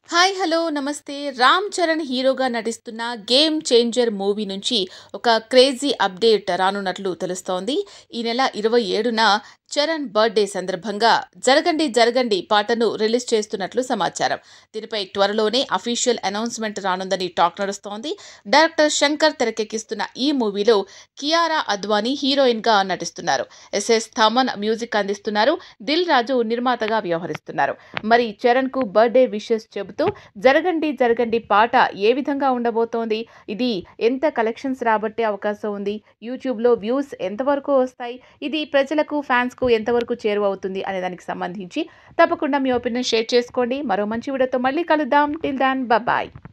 hi hello నమస్తే రామ్ చరణ్ హీరోగా నటిస్తున్న గేమ్ చేంజర్ మూవీ నుంచి ఒక క్రేజీ అప్డేట్ రానున్నట్లు తెలుస్తోంది ఈ నెల ఇరవై ఏడున చరణ్ బర్త్డే సందర్భంగా జరగండి జరగండి పాటను రిలీజ్ చేస్తున్నట్లు సమాచారం దీనిపై త్వరలోనే అఫీషియల్ అనౌన్స్మెంట్ రానుందని టాక్ నడుస్తోంది డైరెక్టర్ శంకర్ తెరకెక్కిస్తున్న ఈ మూవీలో కియారా అద్వానీ హీరోయిన్గా నటిస్తున్నారు ఎస్ఎస్ థమన్ మ్యూజిక్ అందిస్తున్నారు దిల్ రాజు నిర్మాతగా వ్యవహరిస్తున్నారు మరి చరణ్ కు బర్త్డే విషెస్ చెబుతూ జరగండి జరగండి పాట ఏ విధంగా ఉండబోతోంది ఇది ఎంత కలెక్షన్స్ రాబట్టే అవకాశం ఉంది యూట్యూబ్లో వ్యూస్ ఎంతవరకు వస్తాయి ఇది ప్రజలకు ఫ్యాన్స్కు ఎంతవరకు చేరువవుతుంది అనే దానికి సంబంధించి తప్పకుండా మీ ఒపీనియన్ షేర్ చేసుకోండి మరో మంచి వీడియోతో మళ్ళీ కలుద్దాం టిల్ దాన్ బాయ్